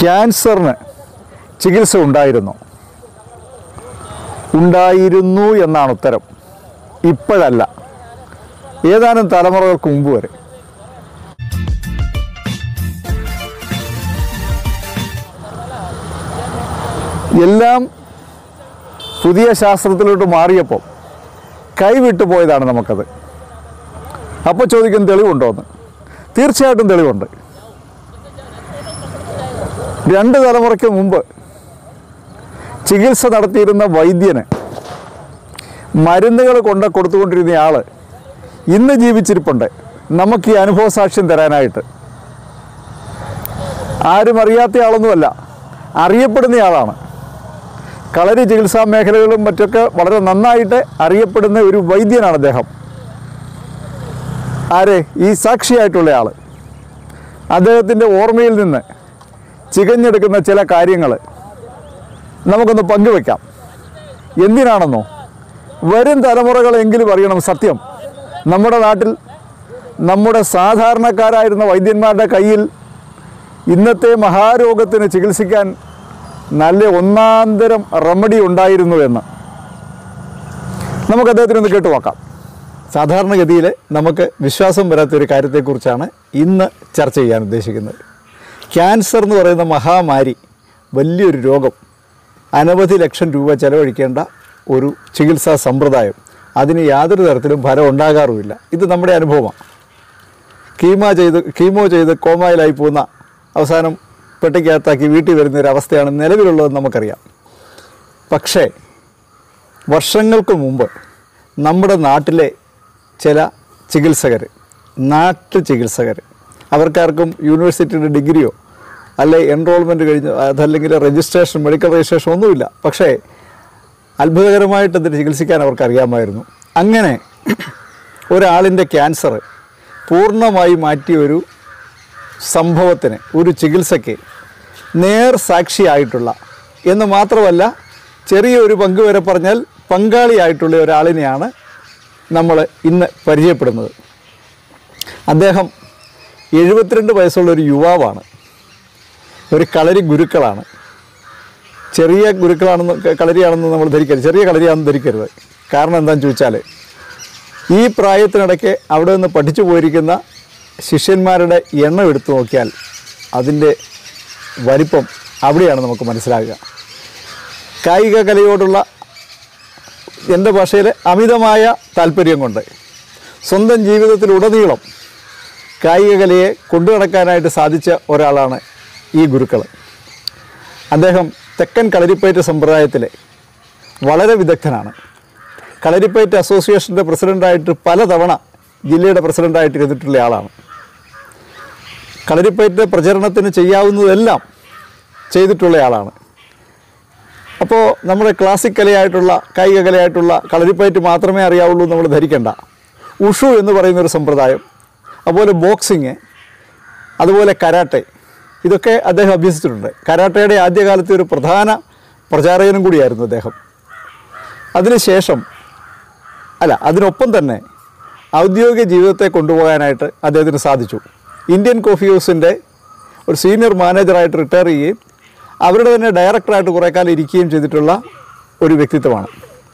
ക്യാൻസറിന് ചികിത്സ ഉണ്ടായിരുന്നു ഉണ്ടായിരുന്നു എന്നാണ് ഉത്തരം ഇപ്പോഴല്ല ഏതാനും തലമുറകൾക്ക് മുമ്പ് വരെ എല്ലാം പുതിയ ശാസ്ത്രത്തിലോട്ട് മാറിയപ്പോൾ കൈവിട്ടു പോയതാണ് നമുക്കത് അപ്പോൾ ചോദിക്കും തെളിവുണ്ടോ എന്ന് തീർച്ചയായിട്ടും തെളിവുണ്ട് രണ്ട് തലമുറയ്ക്ക് മുമ്പ് ചികിത്സ നടത്തിയിരുന്ന വൈദ്യന് മരുന്നുകൾ കൊണ്ട് കൊടുത്തുകൊണ്ടിരുന്ന ആൾ ഇന്ന് ജീവിച്ചിരിപ്പുണ്ട് നമുക്ക് ഈ അനുഭവ സാക്ഷ്യം തരാനായിട്ട് ആരും അറിയാത്ത ആളൊന്നുമല്ല അറിയപ്പെടുന്ന ആളാണ് കളരി ചികിത്സാ മേഖലകളും മറ്റൊക്കെ വളരെ നന്നായിട്ട് അറിയപ്പെടുന്ന ഒരു വൈദ്യനാണ് അദ്ദേഹം ആരെ ഈ സാക്ഷിയായിട്ടുള്ള ആൾ അദ്ദേഹത്തിൻ്റെ ഓർമ്മയിൽ നിന്ന് ചികഞ്ഞെടുക്കുന്ന ചില കാര്യങ്ങൾ നമുക്കൊന്ന് പങ്കുവെക്കാം എന്തിനാണെന്നോ വരും തലമുറകളെങ്കിലും അറിയണം സത്യം നമ്മുടെ നാട്ടിൽ നമ്മുടെ സാധാരണക്കാരായിരുന്ന വൈദ്യന്മാരുടെ കയ്യിൽ ഇന്നത്തെ മഹാരോഗത്തിന് ചികിത്സിക്കാൻ നല്ല ഒന്നാന്തരം റെമഡി ഉണ്ടായിരുന്നു എന്ന് നമുക്ക് അദ്ദേഹത്തിനൊന്ന് കേട്ടു നോക്കാം സാധാരണഗതിയിൽ നമുക്ക് വിശ്വാസം വരാത്ത ഒരു കാര്യത്തെക്കുറിച്ചാണ് ഇന്ന് ചർച്ച ചെയ്യാൻ ഉദ്ദേശിക്കുന്നത് ക്യാൻസർ എന്ന് പറയുന്ന മഹാമാരി വലിയൊരു രോഗം അനവധി ലക്ഷം രൂപ ചെലവഴിക്കേണ്ട ഒരു ചികിത്സാ സമ്പ്രദായം അതിന് യാതൊരു തരത്തിലും ഫലം ഉണ്ടാകാറുമില്ല ഇത് നമ്മുടെ അനുഭവമാണ് കീമോ ചെയ്ത് കീമോ ചെയ്ത് കോമായിലായി പോകുന്ന അവസാനം പെട്ടിക്കകത്താക്കി വീട്ടിൽ വരുന്ന ഒരു അവസ്ഥയാണ് നിലവിലുള്ളതെന്ന് നമുക്കറിയാം പക്ഷേ വർഷങ്ങൾക്ക് മുമ്പ് നമ്മുടെ നാട്ടിലെ ചില ചികിത്സകർ നാട്ടു ചികിത്സകർ അവർക്കാർക്കും യൂണിവേഴ്സിറ്റിയുടെ ഡിഗ്രിയോ അല്ലെ എൻറോൾമെൻറ്റ് കഴിഞ്ഞ് അതല്ലെങ്കിൽ രജിസ്ട്രേഷൻ മെഡിക്കൽ രജിസ്ട്രേഷൻ ഒന്നുമില്ല പക്ഷേ അത്ഭുതകരമായിട്ട് ഇതിന് ചികിത്സിക്കാൻ അവർക്ക് അറിയാമായിരുന്നു അങ്ങനെ ഒരാളിൻ്റെ ക്യാൻസർ പൂർണ്ണമായി മാറ്റിയ ഒരു സംഭവത്തിന് ഒരു ചികിത്സയ്ക്ക് നേർ സാക്ഷിയായിട്ടുള്ള എന്ന് മാത്രമല്ല ചെറിയൊരു പങ്ക് വരെ പറഞ്ഞാൽ പങ്കാളിയായിട്ടുള്ള ഒരാളിനെയാണ് നമ്മൾ ഇന്ന് പരിചയപ്പെടുന്നത് അദ്ദേഹം എഴുപത്തിരണ്ട് വയസ്സുള്ള ഒരു യുവാവാണ് ഒരു കളരി ഗുരുക്കളാണ് ചെറിയ ഗുരുക്കളാണെന്ന് ക- കളരിയാണെന്ന് നമ്മൾ ധരിക്കരുത് ചെറിയ കളരിയാണെന്ന് ധരിക്കരുത് കാരണം എന്താണെന്ന് ചോദിച്ചാൽ ഈ പ്രായത്തിനിടയ്ക്ക് അവിടെ നിന്ന് പഠിച്ചു പോയിരിക്കുന്ന ശിഷ്യന്മാരുടെ എണ്ണം എടുത്തു നോക്കിയാൽ അതിൻ്റെ വലിപ്പം അവിടെയാണ് നമുക്ക് മനസ്സിലാകുക കായിക കലയോടുള്ള എൻ്റെ ഭാഷയിൽ അമിതമായ താല്പര്യം കൊണ്ട് സ്വന്തം ജീവിതത്തിലുടനീളം കായിക കലയെ കൊണ്ടു നടക്കാനായിട്ട് സാധിച്ച ഒരാളാണ് ഈ ഗുരുക്കൾ അദ്ദേഹം തെക്കൻ കളരിപ്പയറ്റ് സമ്പ്രദായത്തിലെ വളരെ വിദഗ്ധനാണ് കളരിപ്പയറ്റ് അസോസിയേഷൻ്റെ പ്രസിഡൻ്റായിട്ട് പലതവണ ജില്ലയുടെ പ്രസിഡൻ്റായിട്ട് ഇരുന്നിട്ടുള്ള ആളാണ് കളരിപ്പയറ്റ് പ്രചരണത്തിന് ചെയ്യാവുന്നതെല്ലാം ചെയ്തിട്ടുള്ള ആളാണ് അപ്പോൾ നമ്മുടെ ക്ലാസിക് കലയായിട്ടുള്ള കായിക കലയായിട്ടുള്ള കളരിപ്പയറ്റ് മാത്രമേ അറിയാവുള്ളൂ എന്ന് നമ്മൾ ധരിക്കേണ്ട ഉഷു എന്ന് പറയുന്ന ഒരു സമ്പ്രദായം അതുപോലെ ബോക്സിങ് അതുപോലെ കരാട്ടെ ഇതൊക്കെ അദ്ദേഹം അഭ്യസിച്ചിട്ടുണ്ട് കരാട്ടയുടെ ആദ്യകാലത്തെ ഒരു പ്രധാന പ്രചാരകനും കൂടിയായിരുന്നു അദ്ദേഹം അതിനുശേഷം അല്ല അതിനൊപ്പം തന്നെ ഔദ്യോഗിക ജീവിതത്തെ കൊണ്ടുപോകാനായിട്ട് അദ്ദേഹത്തിന് സാധിച്ചു ഇന്ത്യൻ കോഫി ഹൗസിൻ്റെ ഒരു സീനിയർ മാനേജറായിട്ട് റിട്ടയർ ചെയ്യുകയും അവരുടെ തന്നെ ഡയറക്ടറായിട്ട് കുറേ കാലം ഇരിക്കുകയും ചെയ്തിട്ടുള്ള ഒരു വ്യക്തിത്വമാണ്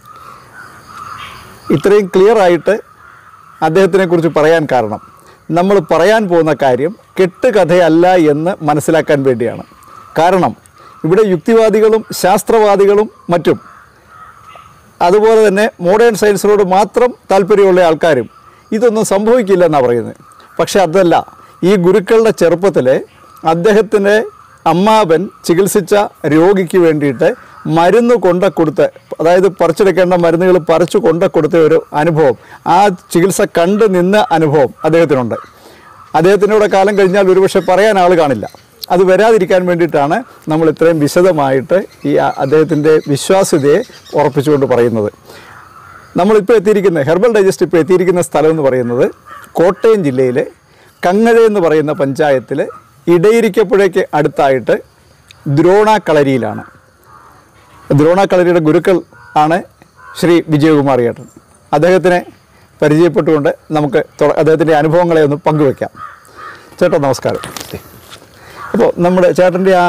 ഇത്രയും ക്ലിയർ ആയിട്ട് അദ്ദേഹത്തിനെക്കുറിച്ച് പറയാൻ കാരണം നമ്മൾ പറയാൻ പോകുന്ന കാര്യം കെട്ടുകഥയല്ല എന്ന് മനസ്സിലാക്കാൻ വേണ്ടിയാണ് കാരണം ഇവിടെ യുക്തിവാദികളും ശാസ്ത്രവാദികളും മറ്റും അതുപോലെ തന്നെ മോഡേൺ സയൻസിനോട് മാത്രം താല്പര്യമുള്ള ആൾക്കാരും ഇതൊന്നും സംഭവിക്കില്ല എന്നാണ് പറയുന്നത് പക്ഷെ അതല്ല ഈ ഗുരുക്കളുടെ ചെറുപ്പത്തിൽ അദ്ദേഹത്തിൻ്റെ അമ്മാവൻ ചികിത്സിച്ച രോഗിക്ക് വേണ്ടിയിട്ട് മരുന്ന് കൊണ്ട കൊടുത്ത് അതായത് പറിച്ചെടുക്കേണ്ട മരുന്നുകൾ പറിച്ചു കൊണ്ട കൊടുത്ത ഒരു അനുഭവം ആ ചികിത്സ കണ്ട് നിന്ന അനുഭവം അദ്ദേഹത്തിനുണ്ട് അദ്ദേഹത്തിനൂടെ കാലം കഴിഞ്ഞാൽ ഒരുപക്ഷെ പറയാൻ ആൾ കാണില്ല അത് വരാതിരിക്കാൻ വേണ്ടിയിട്ടാണ് നമ്മൾ ഇത്രയും വിശദമായിട്ട് ഈ അ- അദ്ദേഹത്തിൻ്റെ വിശ്വാസ്യതയെ ഉറപ്പിച്ചുകൊണ്ട് പറയുന്നത് നമ്മളിപ്പോൾ എത്തിയിരിക്കുന്ന ഹെർബൽ ഡൈജസ്റ്റ് ഇപ്പോൾ എത്തിയിരിക്കുന്ന സ്ഥലം എന്ന് പറയുന്നത് കോട്ടയം ജില്ലയിലെ കങ്ങഴ എന്ന് പറയുന്ന പഞ്ചായത്തിൽ ഇടയിരിക്കപ്പുഴയ്ക്ക് അടുത്തായിട്ട് ദ്രോണ കളരിയിലാണ് ദ്രോണ കളരിയുടെ ഗുരുക്കൾ ആണ് ശ്രീ വിജയകുമാർ ചേട്ടൻ അദ്ദേഹത്തിനെ പരിചയപ്പെട്ടുകൊണ്ട് നമുക്ക് തുട- അദ്ദേഹത്തിൻ്റെ അനുഭവങ്ങളെ ഒന്ന് പങ്കുവെക്കാം ചേട്ടാ നമസ്കാരം അപ്പോൾ നമ്മുടെ ചേട്ടൻ്റെ ആ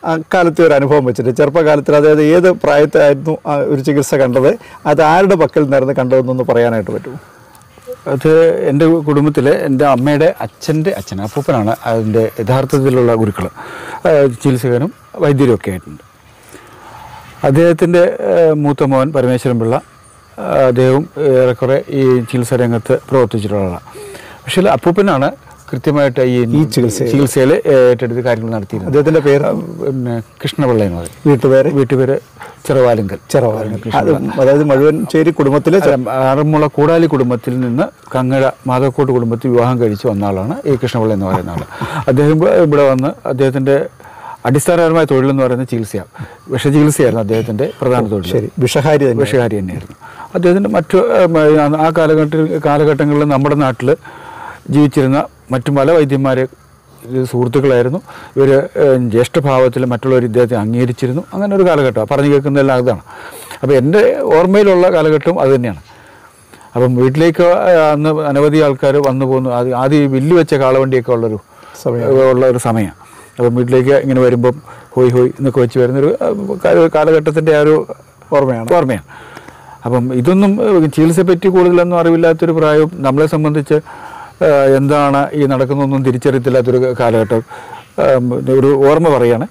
അക്കാലത്തെ ഒരു അനുഭവം വെച്ചിട്ട് ചെറുപ്പകാലത്തിൽ അതായത് ഏത് പ്രായത്തിലായിരുന്നു ആ ഒരു ചികിത്സ കണ്ടത് അത് ആരുടെ പക്കൽ നിന്നായിരുന്നു കണ്ടതെന്നൊന്ന് പറയാനായിട്ട് പറ്റുമോ അത് എൻ്റെ കുടുംബത്തിൽ എൻ്റെ അമ്മയുടെ അച്ഛൻ്റെ അച്ഛൻ അപ്പൂപ്പനാണ് അതിൻ്റെ യഥാർത്ഥത്തിലുള്ള ഗുരുക്കൾ ചികിത്സകനും വൈദ്യരും ഒക്കെ ആയിട്ടുണ്ട് അദ്ദേഹത്തിൻ്റെ മൂത്ത മോൻ പരമേശ്വരൻ പിള്ള ആ, അദ്ദേഹവും ഏറെക്കുറെ ഈ ചികിത്സാ രംഗത്ത് പ്രവർത്തിച്ചിട്ടുള്ള ആളാണ് പക്ഷേ അപ്പൂപ്പനാണ് കൃത്യമായിട്ട് ഈ ഈ ചികിത്സയിൽ. ചികിത്സയിൽ ഏറ്റെടുത്ത് കാര്യങ്ങൾ നടത്തിയിരുന്നത് അദ്ദേഹത്തിന്റെ പേര് ആ, പിന്നെ കൃഷ്ണപിള്ള എന്ന് പറയും വീട്ടുപേര് വീട്ടുപേര് ചെറുവാലിങ്കൽ ചെറവാണ് അത് അതായത് മുഴുവൻചേരി കുടുംബത്തിലെ ചെറ- അല്ല, ആറന്മുള കൂടാലി കുടുംബത്തിൽ നിന്ന് കങ്ങഴ മാധവക്കോട്ട് കുടുംബത്തിൽ വിവാഹം കഴിച്ച് വന്ന ആളാണ് ഈ കൃഷ്ണപിള്ള എന്ന് പറയുന്ന ആൾ അദ്ദേഹം ഇവിടെ- ഇവിടെ വന്ന് അദ്ദേഹത്തിൻ്റെ അടിസ്ഥാനപരമായ തൊഴിലെന്ന് പറയുന്നത് ചികിത്സയാണ് വിഷചികിത്സയായിരുന്നു അദ്ദേഹത്തിൻ്റെ പ്രധാന തൊഴിൽ ശരി വിഷഹാരി തന്നെ വിഷകാരി തന്നെയായിരുന്നു അദ്ദേഹത്തിൻ്റെ മറ്റു ഏം, ആ കാലഘട്ട കാലഘട്ടങ്ങളിൽ നമ്മുടെ നാട്ടിൽ ജീവിച്ചിരുന്ന മറ്റു പല വൈദ്യന്മാരെ ഇത് സുഹൃത്തുക്കളായിരുന്നു ഇവർ ജ്യേഷ്ഠഭാവത്തിൽ മറ്റുള്ളവർ ഇദ്ദേഹത്തെ അംഗീകരിച്ചിരുന്നു അങ്ങനെ ഒരു കാലഘട്ടമാണ് പറഞ്ഞു കേൾക്കുന്നതെല്ലാം അതാണ് അപ്പോൾ എൻ്റെ ഓർമ്മയിലുള്ള കാലഘട്ടവും അത് തന്നെയാണ് അപ്പം വീട്ടിലേക്ക് അന്ന് അനവധി ആൾക്കാർ വന്നു പോകുന്നു അത് ആദ്യം ഈ വില്ല് വെച്ച കാളവണ്ടിയൊക്കെ ഉള്ളൊരു സമയം. ഉള്ള ഒരു സമയമാണ് അപ്പം വീട്ടിലേക്ക് ഇങ്ങനെ വരുമ്പം ഹോയ് ഹോയ് എന്നൊക്കെ വെച്ച് വരുന്നൊരു അഹ് കാല- കാലഘട്ടത്തിൻ്റെ ആ ഒരു ഓർമ്മയാണ് ഓർമ്മയാണ് അപ്പം ഇതൊന്നും ഏഹ്, ചികിത്സയെ പറ്റി കൂടുതലൊന്നും അറിവില്ലാത്തൊരു പ്രായവും നമ്മളെ സംബന്ധിച്ച് ഏഹ്, എന്താണ് ഈ നടക്കുന്നതൊന്നും തിരിച്ചറിയത്തില്ലാത്തൊരു കാലഘട്ടം ഏഹ്, ഒരു ഓർമ്മ പറയാണ്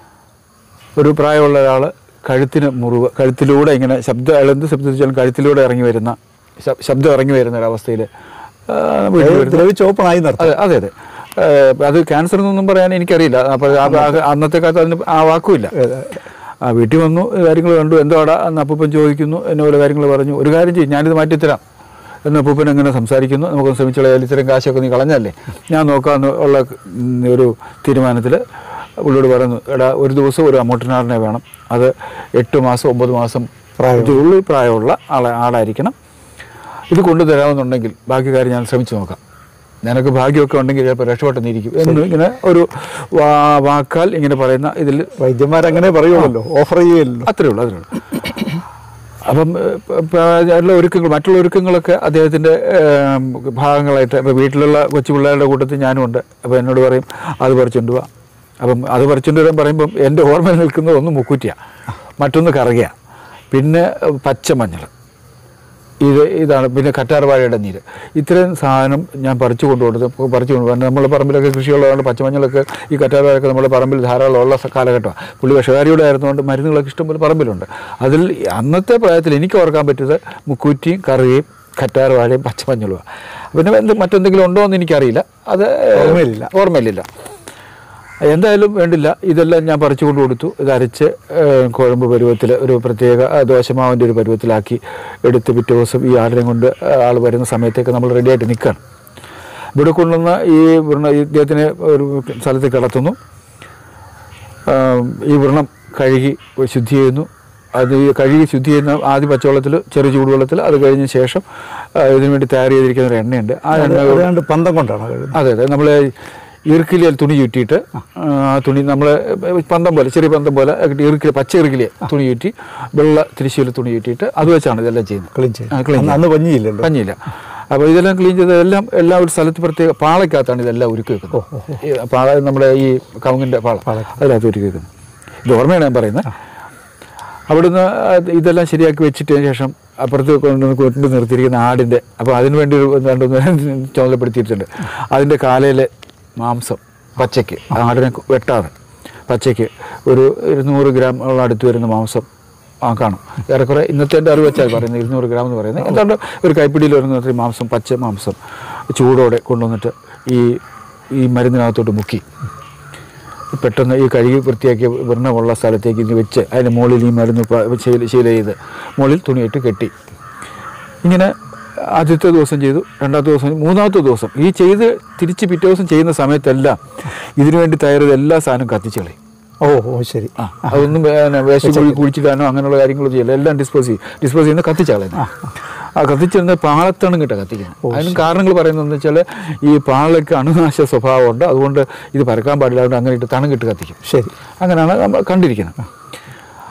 ഒരു പ്രായമുള്ള ഒരാൾ കഴുത്തിന് മുറിവ് കഴുത്തിലൂടെ ഇങ്ങനെ ശബ്ദം അയാൾ എന്ത് ശബ്ദിച്ചാലും കഴുത്തിലൂടെ ഇറങ്ങി വരുന്ന ശ- ശബ്ദം ഇറങ്ങി വരുന്ന ഒരവസ്ഥയിൽ ദ്രവിച്ച് ഓപ്പൺ ആയി നടത്തും അതെ അതെ അതെ ഏഹ്, അത് ക്യാൻസർ എന്നൊന്നും പറയാൻ എനിക്കറിയില്ല അപ്പോൾ അന്നത്തെ കാലത്ത് അതിന് ആ വാക്കുമില്ല ആ വീട്ടിൽ വന്നു കാര്യങ്ങൾ കണ്ടു എന്തോടാ എന്ന് അപ്പൂപ്പൻ ചോദിക്കുന്നു എന്നെ പോലെ കാര്യങ്ങൾ പറഞ്ഞു ഒരു കാര്യം ചെയ്യും ഞാനിത് മാറ്റിത്തരാം എന്ന് അപ്പൂപ്പൻ അങ്ങനെ സംസാരിക്കുന്നു നമുക്ക് ശ്രമിച്ചുള്ള ഇത്തരം കാശൊക്കെ നീ കളഞ്ഞല്ലേ ഞാൻ നോക്കാമെന്ന് ഉള്ള ഉം, ഒരു തീരുമാനത്തിൽ പുള്ളിയോട് പറയുന്നു എടാ ഒരു ദിവസം ഒരു അമ്മോട്ടനാറിനെ വേണം അത് എട്ട് മാസം ഒമ്പത് മാസം ഉള്ളിൽ പ്രായമുള്ള ആളെ ആളായിരിക്കണം ഇത് കൊണ്ടുതരാമെന്നുണ്ടെങ്കിൽ ബാക്കി കാര്യം ഞാൻ ശ്രമിച്ചു നോക്കാം നിനക്ക് ഭാഗ്യമൊക്കെ ഉണ്ടെങ്കിൽ ചിലപ്പോൾ രക്ഷപ്പെട്ടെന്നിരിക്കും എന്ന് ഇങ്ങനെ ഒരു വാ- വാക്കാൽ ഇങ്ങനെ പറയുന്ന ഇതിൽ വൈദ്യന്മാരങ്ങനെ പറയുമല്ലോ ഓഫർ ചെയ്യല്ലോ അത്രേ ഉള്ളൂ അത്രേ ഉള്ളൂ അപ്പം ഏഹ്, ഇപ്പം അതിലുള്ള ഒരുക്കങ്ങൾ മറ്റുള്ള ഒരുക്കങ്ങളൊക്കെ അദ്ദേഹത്തിൻ്റെ ഏഹ്, ഭാഗങ്ങളായിട്ട് ഇപ്പോൾ വീട്ടിലുള്ള കൊച്ചു പിള്ളേരുടെ കൂട്ടത്തിൽ ഞാനും ഉണ്ട് അപ്പോൾ എന്നോട് പറയും അത് പറിച്ചുകൊണ്ട് പോവാ അപ്പം അത് പറിച്ചുകൊണ്ട് വരാൻ പറയുമ്പം എൻ്റെ ഓർമ്മയിൽ നിൽക്കുന്നത് ഒന്ന് മുക്കൂറ്റിയാണ് മറ്റൊന്ന് കറകയാണ് പിന്നെ ഏഹ്, പച്ചമഞ്ഞൾ ഇത് ഇതാണ് പിന്നെ കറ്റാർവാഴയുടെ നീര് ഇത്രയും സാധനം ഞാൻ പറിച്ചു കൊണ്ടുകൊടുത്ത് പറിച്ചു കൊണ്ടുപോകാൻ നമ്മുടെ പറമ്പിലൊക്കെ കൃഷിയുള്ളതുകൊണ്ട് പച്ചമഞ്ഞളൊക്കെ ഈ കറ്റാർവാഴയൊക്കെ നമ്മുടെ പറമ്പിൽ ധാരാളം ഉള്ള സ- കാലഘട്ടമാണ് പുള്ളി വിഷകാരിയുടെ ആയിരുന്നുകൊണ്ട് മരുന്നുകളൊക്കെ ഇഷ്ടംപോലെ പറമ്പിലുണ്ട് അതിൽ അന്നത്തെ പ്രായത്തിൽ എനിക്ക് ഓർക്കാൻ പറ്റിയത് മുക്കൂറ്റിയും കറിയും കറ്റാർവാഴയും പച്ചമഞ്ഞളുമാണ് പിന്നെ എന്ത് മറ്റെന്തെങ്കിലും ഉണ്ടോ എന്ന് എനിക്കറിയില്ല അത് ഓർമ്മയിലില്ല. ഓർമ്മയിലില്ല എന്തായാലും വേണ്ടില്ല ഇതെല്ലാം ഞാൻ പറിച്ചു കൊണ്ട് കൊടുത്തു ഇത് അരച്ച് ഏഹ്, കുഴമ്പ് പരുവത്തിൽ ഒരു പ്രത്യേക ആ, ദോശമാവിൻ്റെ ഒരു പരുവത്തിലാക്കി എടുത്ത് പിറ്റേ ദിവസം ഈ ആടിനെ കൊണ്ട് ആൾ വരുന്ന സമയത്തേക്ക് നമ്മൾ റെഡിയായിട്ട് നിൽക്കുകയാണ് ഇവിടെ കൊണ്ടുവന്ന ഈ വ്രണ ഈ ഇദ്ദേഹത്തിനെ ഒരു സ്ഥലത്ത് കിടത്തുന്നു ആം, ഈ വ്രണം കഴുകി ശുദ്ധി ചെയ്യുന്നു അത് ഈ കഴുകി ശുദ്ധി ചെയ്യുന്ന ആദ്യ പച്ചവെള്ളത്തിൽ ചെറു ചൂടുവെള്ളത്തിൽ അത് കഴിഞ്ഞ ശേഷം ആ, ഇതിനു വേണ്ടി തയ്യാർ ചെയ്തിരിക്കുന്ന ഒരു എണ്ണയുണ്ട് ആ എണ്ണ അതുകൊണ്ട് പന്തം കൊണ്ടാണ് കഴുകുന്നത് അതെ അതെ നമ്മൾ ഈർക്കിലിയിൽ തുണി ചുറ്റിയിട്ട് ആ തുണി നമ്മൾ പന്തം പോലെ ചെറിയ പന്തം പോലെ ഈർക്കിലി പച്ച ഈർക്കിലി തുണി ചുറ്റി വെള്ള തിരിശീല തുണി ചുറ്റിയിട്ട് അത് വെച്ചാണ് ഇതെല്ലാം ചെയ്യുന്നത് ക്ലീൻ ചെയ്യും ആ, clean അന്ന് അന്ന് പഞ്ഞിയില്ലല്ലോ പഞ്ഞില്ല അപ്പോൾ ഇതെല്ലാം ക്ലീൻ ചെയ്ത് എല്ലാം എല്ലാ ഒരു സ്ഥലത്ത് പ്രത്യേക പാളയ്ക്കകത്താണ് ഇതെല്ലാം ഒരുക്കി വെക്കുന്നത് ഈ പാള നമ്മുടെ ഈ കവുങ്ങിൻ്റെ പാള അതിനകത്ത് ഒരുക്കി വെക്കുന്നത് ഇത് ഓർമ്മയാണ് ഞാൻ പറയുന്നത് അവിടുന്ന് അത് ഇതെല്ലാം ശരിയാക്കി വെച്ചിട്ടതിന് ശേഷം അപ്പുറത്ത് കൊണ്ട് കൊണ്ട് നിർത്തിയിരിക്കുന്ന ആടിൻ്റെ അപ്പോൾ അതിന് വേണ്ടി ഒരു രണ്ടൊന്ന് ചുമതലപ്പെടുത്തിയിട്ടുണ്ട് അതിൻ്റെ കാലയിലെ മാംസം പച്ചയ്ക്ക് ആടിനെ വെട്ടാതെ പച്ചയ്ക്ക് ഒരു ഇരുന്നൂറ് ഗ്രാം ഉള്ള അടുത്ത് വരുന്ന മാംസം ആ കാണും ഏറെക്കുറെ ഇന്നത്തെ എൻ്റെ അറിവ് വെച്ചാൽ പറയുന്നത് ഇരുന്നൂറ് ഗ്രാം എന്ന് പറയുന്നത് എന്താണ്ട് ഒരു കൈപ്പിടിയിൽ വരുന്ന അത്രയും മാംസം പച്ച മാംസം ചൂടോടെ കൊണ്ടുവന്നിട്ട് ഈ ഈ മരുന്നിനകത്തോട്ട് മുക്കി പെട്ടെന്ന് ഈ കഴുകി വൃത്തിയാക്കിയ വ്രണമുള്ള സ്ഥലത്തേക്ക് ഇത് വെച്ച് അതിന് മുകളിൽ ഈ മരുന്ന് പ- ശീല ശീല ചെയ്ത് മുകളിൽ തുണിയിട്ട് കെട്ടി ഇങ്ങനെ ആദ്യത്തെ ദിവസം ചെയ്തു രണ്ടാമത്തെ ദിവസം മൂന്നാമത്തെ ദിവസം ഈ ചെയ്ത് തിരിച്ച് പിറ്റേ ദിവസം ചെയ്യുന്ന സമയത്തെല്ലാം ഇതിനു വേണ്ടി തയ്യാറ് ചെയ്ത എല്ലാ സാധനവും കത്തിച്ച് കളയും ഓ ഓ ശരി ആ അതൊന്നും പിന്നെ വേസ്റ്റ് കുഴി കുഴിച്ചിടാനോ അങ്ങനെയുള്ള കാര്യങ്ങളോ ചെയ്യില്ല എല്ലാം ഡിസ്പോസ് ചെയ്യും ഡിസ്പോസ് ചെയ്യുന്ന കത്തിച്ച് കളയുന്നത് ആ കത്തിച്ചിരുന്ന പാളത്താണ് കിട്ടുക കത്തിക്കുന്നത് അതിനും കാരണങ്ങൾ പറയുന്നത് വെച്ചാൽ ഈ പാളയ്ക്ക് അണുനാശ സ്വഭാവമുണ്ട് അതുകൊണ്ട് ഇത് പരക്കാൻ പാടില്ല അതുകൊണ്ട് അങ്ങനെ ഇട്ട് തണുകിട്ട് കത്തിക്കും ശരി അങ്ങനെയാണ് നമ്മൾ കണ്ടിരിക്കുന്നത്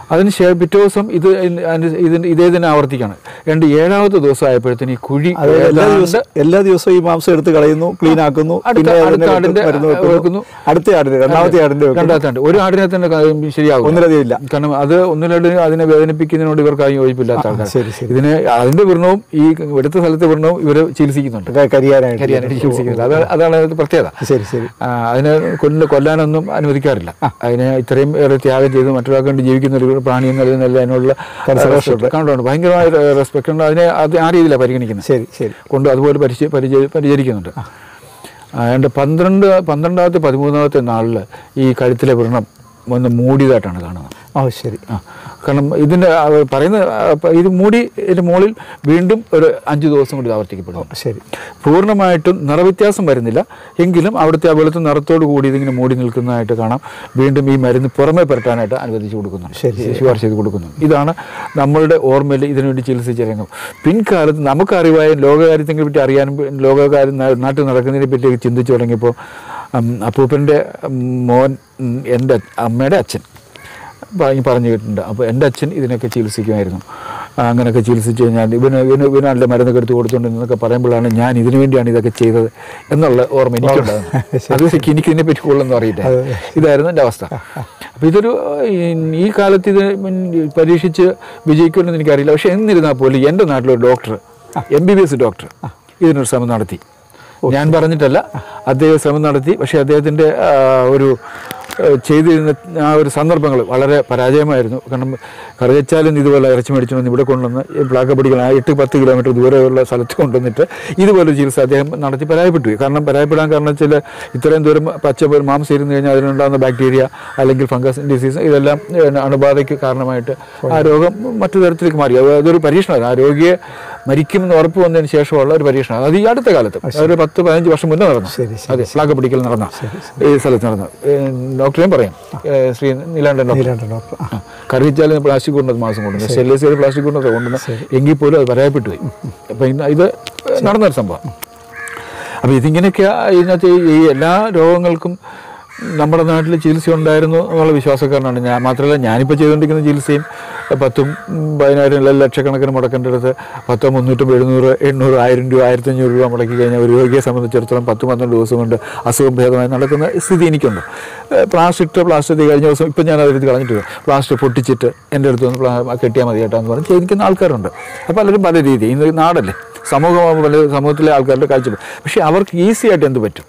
അതിനുശേഷം പിറ്റേ ദിവസം ഇത് അതിന് ഇതിന് ഇതേ തന്നെ ആവർത്തിക്കാണ് രണ്ട് ഏഴാമത്തെ ദിവസം ആയപ്പോഴത്തേന് ഈ കുഴി അത് എല്ലാ ഏതാണ്ട് ദിവസവും എല്ലാ ദിവസവും ഈ മാംസം എടുത്ത് കളയുന്നു ക്ലീൻ ആക്കുന്നു അടുത്ത- പിന്നെ അതിനെ അടുത്ത വെക്കും, ആടിന്റെ മരുന്ന് വെക്കുന്നു. വെക്കുന്നു അടുത്ത ആടിന്റെ രണ്ടാമത്തെ ആടിന്റെ വെക്കുന്നു രണ്ടാമത്തെ ആണ്ട്. ഒരു ആടിനെ തന്നെ ക- ശരിയാകും ഒന്നിലധികം ഇല്ല കാരണം അത് ഒന്നിലൂടെ അതിനെ വേദനിപ്പിക്കുന്നതിനോട് ഇവർക്ക് ആരും യോജിപ്പില്ലാത്ത ആൾക്കാർ ശരി ശരി ഇതിന് അതിന്റെ വ്രണവും ഈ എടുത്ത സ്ഥലത്തെ വ്രണവും ഇവർ ചികിത്സിക്കുന്നുണ്ട് ക- കരിയാനായിട്ട് കരിയാനായിട്ട് ചികിത്സിക്കുന്നില്ല അത് അതാണ് അതിന്റെ പ്രത്യേകത ശരി ശരി ആ, അതിനെ കൊല്ല കൊല്ലാനൊന്നും അനുവദിക്കാറില്ല അതിനെ ഇത്രയും ഏറെ ത്യാഗം ചെയ്ത് മറ്റൊരാൾക്ക് വേണ്ടി ജീവിക്കുന്ന ഒരു പ്രാണി എന്നതിനല്ല അതിനുള്ള Conservation ഉണ്ട്. കണ്ടുണ്ട് ഭയങ്കരമായ റെസ്പെക്ട് ഉണ്ട് അതിനെ അത് ആ രീതിയിലാണ് പരിഗണിക്കുന്നത് ശരി ശരി കൊണ്ട് അതുപോലെ പരിചയ പരിചയ പരിചരിക്കുന്നുണ്ട് അതുകൊണ്ട് പന്ത്രണ്ട് പന്ത്രണ്ടാമത്തെ പതിമൂന്നാമത്തെ നാളിൽ ഈ കഴുത്തിലെ വ്രണം ഒന്ന് മൂടിയതായിട്ടാണ് കാണുന്നത് ഓ ശരി ആ കാരണം ഇതിൻ്റെ ആ, പറയുന്ന ആ, പ- ഇത് മൂടി ഇതിൻ്റെ മുകളിൽ വീണ്ടും ഒരു അഞ്ച് ദിവസം കൂടി ഇത് ആവർത്തിക്കപ്പെടും ശരി പൂർണ്ണമായിട്ടും നിറവ്യത്യാസം വരുന്നില്ല എങ്കിലും അവിടുത്തെ ആ വെളുത്ത നിറത്തോട് കൂടി ഇതിങ്ങനെ മൂടി നിൽക്കുന്നതായിട്ട് കാണാം വീണ്ടും ഈ മരുന്ന് പുറമെ പുരട്ടാനായിട്ട് അനുവദിച്ചു കൊടുക്കുന്നുണ്ട് ശരി, ശുപാർശ ചെയ്ത് കൊടുക്കുന്നു ഇതാണ് നമ്മളുടെ ഓർമ്മയിൽ ഇതിനുവേണ്ടി ചികിത്സിച്ച രംഗം പിൻകാലത്ത് നമുക്കറിവായ ലോകകാര്യത്തിനെ പറ്റി അറിയാനും ലോകകാര്യം നാ- നാട്ടിൽ നടക്കുന്നതിനെ പറ്റി ചിന്തിച്ചു തുടങ്ങിയപ്പോൾ ഉം, അപ്പൂപ്പൻ്റെ ഉം, മോൻ ഉം, എൻ്റെ അമ്മയുടെ അച്ഛൻ പറഞ്ഞ് പറഞ്ഞു കേട്ടിട്ടുണ്ട് അപ്പോൾ എൻ്റെ അച്ഛൻ ഇതിനൊക്കെ ചികിത്സിക്കുമായിരുന്നു ആ, അങ്ങനെയൊക്കെ ചികിത്സിച്ച് കഴിഞ്ഞാൽ ഇവന് ഇവന് ഇവനല്ല മരുന്നൊക്കെ എടുത്ത് കൊടുത്തുകൊണ്ട് എന്നൊക്കെ പറയുമ്പോഴാണ് ഞാൻ ഇതിനു വേണ്ടിയാണ് ഇതൊക്കെ ചെയ്തത് എന്നുള്ള ഓർമ്മ എനിക്കുണ്ടാകുന്നത് അത് ശരിക്കും എനിക്ക് ഇതിനെപ്പറ്റി കൂടുതലൊന്നും അറിയില്ല ഇതായിരുന്നു എൻ്റെ അവസ്ഥ അപ്പോൾ ഇതൊരു ഈ- ഈ കാലത്ത് ഇത് ഉം പരീക്ഷിച്ച് വിജയിക്കുമെന്ന് എനിക്കറിയില്ല പക്ഷേ എന്നിരുന്നാൽ പോലും എൻ്റെ നാട്ടിലൊരു doctor M B B S doctor ഇതിനൊരു ശ്രമം നടത്തി ഞാൻ പറഞ്ഞിട്ടല്ല അദ്ദേഹം ശ്രമം നടത്തി പക്ഷേ അദ്ദേഹത്തിൻ്റെ ആ, ഒരു ഏഹ്, ചെയ്തിരുന്ന ആ ഒരു സന്ദർഭങ്ങൾ വളരെ പരാജയമായിരുന്നു കാരണം കറിയച്ചാലും ഇതുപോലെ ഇറച്ചി മേടിച്ചുകൊണ്ട് ഇവിടെ കൊണ്ടുവന്ന് ഈ പ്ലാക്കപ്പടികൾ ആ എട്ട് പത്ത് കിലോമീറ്റർ ദൂരെയുള്ള സ്ഥലത്ത് കൊണ്ടുവന്നിട്ട് ഇതുപോലെ ചികിത്സ അദ്ദേഹം നടത്തി പരാജയപ്പെട്ടു പോയി. കാരണം പരാജയപ്പെടാൻ കാരണം വെച്ചാൽ ഇത്രയും ദൂരം പച്ച പോൽ മാംസം ഇരുന്ന് കഴിഞ്ഞാൽ അതിനുണ്ടാകുന്ന ബാക്ടീരിയ അല്ലെങ്കിൽ ഫംഗസ് ഡിസീസ് ഇതെല്ലാം ഏഹ്, അണുബാധയ്ക്ക് കാരണമായിട്ട് ആ രോഗം മറ്റു തരത്തിലേക്ക് മാറി അത് അതൊരു പരീക്ഷണമാണ് ആ രോഗിയെ മരിക്കുമെന്ന് ഉറപ്പ് വന്നതിന് ശേഷമുള്ള ഒരു പരീക്ഷണം അത് ഈ അടുത്ത കാലത്ത് ഒരു പത്ത് പതിനഞ്ച് വർഷം മുന്നേ നടന്നു ശരി, അതെ ഫ്ലാഗ് പിടിക്കൽ നടന്ന ഈ സ്ഥലത്ത് നടന്നു ഡോക്ടറേയും പറയാം ഏഹ് ശ്രീ നീലാണ്ടൻ ഡോക്ടർ നീലാണ്ടൻ ഡോക്ടർ ആ, കറിയിച്ചാലും പ്ലാസ്റ്റിക് കൊണ്ടുവന്ന് മാസം കൊണ്ടുവന്നു സ്റ്റെൻലെസ് ചെയ്ത് പ്ലാസ്റ്റിക് കൊണ്ടുവന്ന് കൊണ്ടുവന്ന് എങ്കിൽ പോലും അത് പരാജയപ്പെട്ടു പോയി അപ്പം ഇന്ന് ഇത് നടന്നൊരു സംഭവം അപ്പോൾ ഇതിങ്ങനെയൊക്കെ ഇതിനകത്ത് ഈ എല്ലാ രോഗങ്ങൾക്കും നമ്മുടെ നാട്ടിൽ ചികിത്സ ഉണ്ടായിരുന്നു എന്നുള്ള വിശ്വാസക്കാരനാണ് ഞാൻ മാത്രമല്ല ഞാനിപ്പോൾ ചെയ്തുകൊണ്ടിരിക്കുന്ന ചികിത്സയും പത്തും ഉം, പതിനായിരം അല്ല ലക്ഷക്കണക്കിന് മുടക്കേണ്ട അടുത്ത് പത്തോ മുന്നൂറ്റും എഴുന്നൂറ് എണ്ണൂറ് ആയിരം രൂപ ആയിരത്തഞ്ഞൂറ് രൂപ മുടക്കി കഴിഞ്ഞാൽ ഒരു രോഗിയെ സംബന്ധിച്ചിടത്തോളം പത്ത് പന്ത്രണ്ട് ദിവസം കൊണ്ട് അസുഖം ഭേദമായി നടക്കുന്ന സ്ഥിതി എനിക്കുണ്ട് ഏഹ് പ്ലാസ്റ്റിക് പ്ലാസ്റ്റിക് കഴിഞ്ഞ ദിവസം ഇപ്പം ഞാൻ അതെടുത്ത് കളഞ്ഞിട്ട് പ്ലാസ്റ്റിക് പൊട്ടിച്ചിട്ട് എൻ്റെ അടുത്ത് വന്ന് പ്ലാ- കെട്ടിയാൽ മതി കേട്ടോ എന്ന് പറഞ്ഞ് ചെയ്തിരിക്കുന്ന ആൾക്കാരുണ്ട് അപ്പോൾ പലരും പല രീതി ഇന്ന് നാടല്ലേ സമൂഹമാകുമ്പോൾ പല സമൂഹത്തിലെ ആൾക്കാരുടെ കാഴ്ചപ്പാട് പക്ഷേ അവർക്ക് ഈസി ആയിട്ട് എന്ത് പറ്റും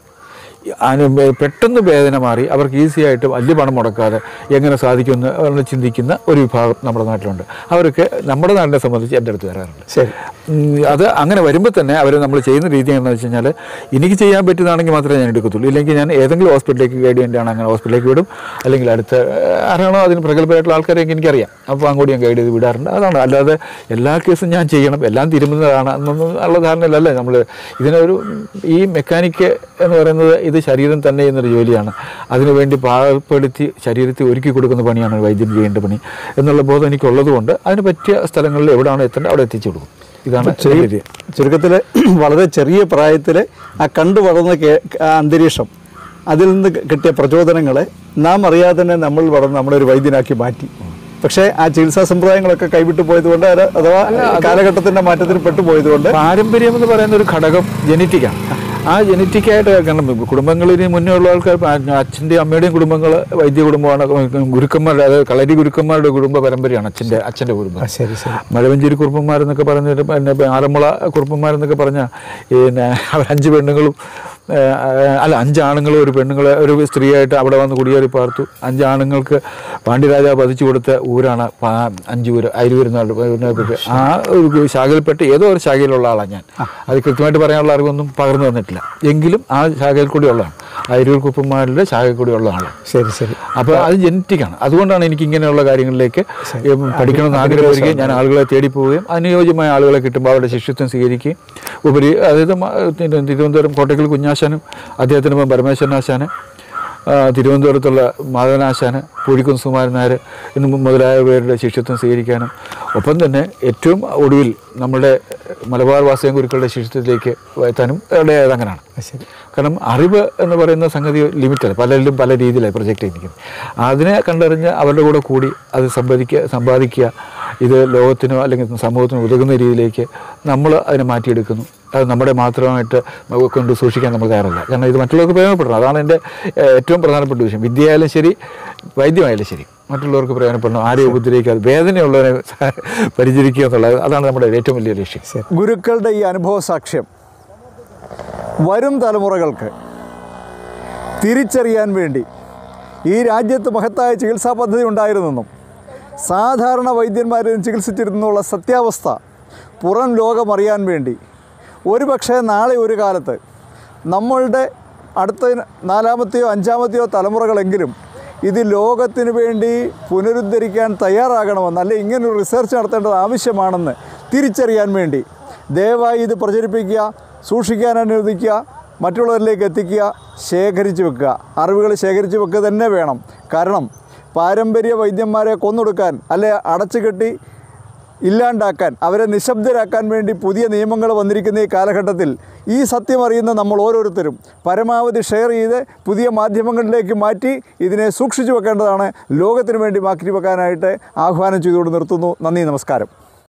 അതിന് വേ- പെട്ടെന്ന് വേദന മാറി അവർക്ക് ഈസി ആയിട്ട് വലിയ പണം മുടക്കാതെ എങ്ങനെ സാധിക്കുമെന്ന് എന്ന് ചിന്തിക്കുന്ന ഒരു വിഭാഗം നമ്മുടെ നാട്ടിലുണ്ട് അവരൊക്കെ നമ്മുടെ നാടിനെ സംബന്ധിച്ച് എൻ്റെ അടുത്ത് വരാറുണ്ട് ശരി ഉം, അത് അങ്ങനെ വരുമ്പോൾ തന്നെ അവർ നമ്മൾ ചെയ്യുന്ന രീതി എന്താണെന്ന് വെച്ച് കഴിഞ്ഞാൽ എനിക്ക് ചെയ്യാൻ പറ്റുന്നതാണെങ്കിൽ മാത്രമേ ഞാൻ എടുക്കത്തുള്ളൂ ഇല്ലെങ്കിൽ ഞാൻ ഏതെങ്കിലും ഹോസ്പിറ്റലിലേക്ക് ഗൈഡ് ചെയ്യേണ്ടതാണ് അങ്ങനെ ഹോസ്പിറ്റലിലേക്ക് വിടും അല്ലെങ്കിൽ അടുത്ത ഏഹ്, ആരാണോ അതിന് പ്രഗത്ഭരായിട്ടുള്ള ആൾക്കാരെയൊക്കെ എനിക്കറിയാം അപ്പോൾ അങ്ങോട്ട് ഞാൻ ഗൈഡ് ചെയ്ത് വിടാറുണ്ട് അതാണ് അല്ലാതെ എല്ലാ കേസും ഞാൻ ചെയ്യണം എല്ലാം തിരുമുന്നതാണ് എന്നൊന്നും ഉള്ള ധാരണയിലല്ലേ നമ്മൾ ഇതിനൊരു ഈ മെക്കാനിക്ക് എന്ന് പറയുന്നത് ഇത് ശരീരം തന്നെ ചെയ്യുന്നൊരു ജോലിയാണ് അതിനുവേണ്ടി പാകപ്പെടുത്തി ശരീരത്തെ ഒരുക്കി കൊടുക്കുന്ന പണിയാണ് വൈദ്യൻ ചെയ്യേണ്ട പണി എന്നുള്ള ബോധം എനിക്കുള്ളത് കൊണ്ട് അതിന് പറ്റിയ സ്ഥലങ്ങളിൽ എവിടെയാണോ എത്തേണ്ടത് അവിടെ എത്തിച്ചു കൊടുക്കും ഇതാണ് ചെറിയ രീതി ചുരുക്കത്തിൽ വളരെ ചെറിയ പ്രായത്തിൽ ആ കണ്ടു വളർന്ന കേ- ആ അന്തരീക്ഷം അതിൽ നിന്ന് കിട്ടിയ പ്രചോദനങ്ങളെ നാം അറിയാതെ തന്നെ നമ്മൾ വളർന്ന് നമ്മളൊരു വൈദ്യനാക്കി മാറ്റി പക്ഷേ ആ ചികിത്സാ സമ്പ്രദായങ്ങളൊക്കെ കൈവിട്ടു പോയതുകൊണ്ട് അത് അഥവാ കാലഘട്ടത്തിന്റെ മാറ്റത്തിൽ പെട്ടുപോയതുകൊണ്ട് പാരമ്പര്യം എന്ന് പറയുന്ന ഒരു ഘടകം ജനറ്റിക്കാണ് ആ ജനറ്റിക്കായിട്ട് കാരണം കുടുംബങ്ങളിൽ മുന്നേ ഉള്ള ആൾക്കാർ അച്ഛൻ്റെയും അമ്മയുടെയും കുടുംബങ്ങൾ വൈദ്യ കുടുംബമാണ് ഗുരുക്കന്മാരുടെ അതായത് കളരി ഗുരുക്കന്മാരുടെ കുടുംബ പരമ്പരയാണ് അച്ഛൻ്റെ അച്ഛൻ്റെ കുടുംബം ആ, ശരി ശരി മലവഞ്ചേരി കുറുപ്പന്മാരെന്നൊക്കെ പറഞ്ഞ പിന്നെ ഇപ്പം ആലമുള കുറുപ്പന്മാരെന്നൊക്കെ പറഞ്ഞാൽ പിന്നെ അവർ അഞ്ച് പെണ്ണുങ്ങളും ഏഹ്, അല്ല അഞ്ച് ആണുങ്ങളും ഒരു പെണ്ണുങ്ങളെ ഒരു സ്ത്രീയായിട്ട് അവിടെ വന്ന് കുടിയേറി പാർത്തു അഞ്ച് ആണുങ്ങൾക്ക് പാണ്ഡ്യരാജാവ് പതിച്ചു കൊടുത്ത ഊരാണ് പാ- അഞ്ച് ഊര് അയലൂരുന്ന ആ ഒരു ശാഖയിൽപ്പെട്ട് ഏതോ ഒരു ശാഖയിലുള്ള ആളാണ് ഞാൻ അത് കൃത്യമായിട്ട് പറയാനുള്ള അറിവൊന്നും പകർന്നു തന്നിട്ടില്ല എങ്കിലും ആ ശാഖയിൽ കൂടി ഉള്ളതാണ് അയരൂർ കുപ്പന്മാരുടെ ശാഖയിൽ കൂടി ഉള്ള ആളാണ് ശരി ശരി അപ്പോൾ അത് ജനറ്റിക്കാണ് അതുകൊണ്ടാണ് എനിക്ക് ഇങ്ങനെയുള്ള കാര്യങ്ങളിലേക്ക് ഉം, പഠിക്കണമെന്ന് ആഗ്രഹം വരികയും ഞാൻ ആളുകളെ തേടി പോവുകയും അനുയോജ്യമായ ആളുകളെ കിട്ടുമ്പോൾ അവരുടെ ശിഷ്യത്വം സ്വീകരിക്കുകയും ഉപരി അതായത് മ- തിരു- തിരുവനന്തപുരം കോട്ടയ്ക്കൽ കുഞ്ഞാശാനും അദ്ദേഹത്തിന് മുമ്പ് പരമേശ്വരനാശാന് ആ, തിരുവനന്തപുരത്തുള്ള മാധവനാശാന് പൂഴിക്കുന്ന് സുമാരൻ നായർ എന്നും മുതലായ പേരുടെ ശിഷ്യത്വം സ്വീകരിക്കാനും ഒപ്പം തന്നെ ഏറ്റവും ഒടുവിൽ നമ്മുടെ മലബാർ വാസയം ഗുരുക്കളുടെ ശിഷ്യത്വത്തിലേക്ക് എത്താനും ഇടയായത് അങ്ങനെയാണ് ശരി കാരണം അറിവ് എന്ന് പറയുന്ന സംഗതി ലിമിറ്റഡ് പലരിലും പല രീതിയിലാണ് പ്രൊജക്റ്റ് ചെയ്തിരിക്കുന്നത് അതിനെ കണ്ടറിഞ്ഞ് അവരുടെ കൂടെ കൂടി അത് സമ്പാദിക്കുക സമ്പാദിക്കുക ഇത് ലോകത്തിനോ അല്ലെങ്കിൽ സമൂഹത്തിനോ ഉതകുന്ന രീതിയിലേക്ക് നമ്മൾ അതിനെ മാറ്റിയെടുക്കുന്നു അത് നമ്മുടെ മാത്രമായിട്ട് കൊണ്ട് സൂക്ഷിക്കാൻ നമ്മൾ തയ്യാറല്ല കാരണം ഇത് മറ്റുള്ളവർക്ക് പ്രയോജനപ്പെടണം അതാണ് എൻ്റെ ഏഹ്, ഏറ്റവും പ്രധാനപ്പെട്ട വിഷയം വിദ്യയായാലും ശരി വൈദ്യമായാലും ശരി മറ്റുള്ളവർക്ക് പ്രയോജനപ്പെടണം ആരെയും ഉപദ്രവിക്കാതെ വേദനയുള്ളവരെ പരിചരിക്കുക എന്നുള്ളത് അതാണ് നമ്മുടെ ഏറ്റവും വലിയ ലക്ഷ്യം ഗുരുക്കളുടെ ഈ അനുഭവ സാക്ഷ്യം വരും തലമുറകൾക്ക് തിരിച്ചറിയാൻ വേണ്ടി ഈ രാജ്യത്ത് മഹത്തായ ചികിത്സാ പദ്ധതി ഉണ്ടായിരുന്നെന്നും സാധാരണ വൈദ്യന്മാരും ചികിത്സിച്ചിരുന്നുള്ള സത്യാവസ്ഥ പുറം ലോകമറിയാൻ വേണ്ടി ഒരുപക്ഷെ നാളെ ഒരു കാലത്ത് നമ്മളുടെ അടുത്ത നാലാമത്തെയോ അഞ്ചാമത്തെയോ തലമുറകളെങ്കിലും ഇത് ലോകത്തിന് വേണ്ടി പുനരുദ്ധരിക്കാൻ തയ്യാറാകണമെന്ന് അല്ലെ ഇങ്ങനൊരു റിസർച്ച് നടത്തേണ്ടത് ആവശ്യമാണെന്ന് തിരിച്ചറിയാൻ വേണ്ടി ദയവായി ഇത് പ്രചരിപ്പിക്കുക സൂക്ഷിക്കാൻ അനുവദിക്കുക മറ്റുള്ളവരിലേക്ക് എത്തിക്കുക ശേഖരിച്ച് വെക്കുക അറിവുകൾ ശേഖരിച്ച് വെക്കുക തന്നെ വേണം കാരണം പാരമ്പര്യ വൈദ്യന്മാരെ കൊന്നൊടുക്കാൻ അല്ലെ അടച്ചുകെട്ടി ഇല്ലാണ്ടാക്കാൻ അവരെ നിശബ്ദരാക്കാൻ വേണ്ടി പുതിയ നിയമങ്ങൾ വന്നിരിക്കുന്ന ഈ കാലഘട്ടത്തിൽ ഈ സത്യം അറിയുന്ന നമ്മൾ ഓരോരുത്തരും പരമാവധി ഷെയർ ചെയ്ത് പുതിയ മാധ്യമങ്ങളിലേക്ക് മാറ്റി ഇതിനെ സൂക്ഷിച്ചു വെക്കേണ്ടതാണ് ലോകത്തിന് വേണ്ടി മാറ്റി വെക്കാനായിട്ട് ആഹ്വാനം ചെയ്തുകൊണ്ട് നിർത്തുന്നു നന്ദി നമസ്കാരം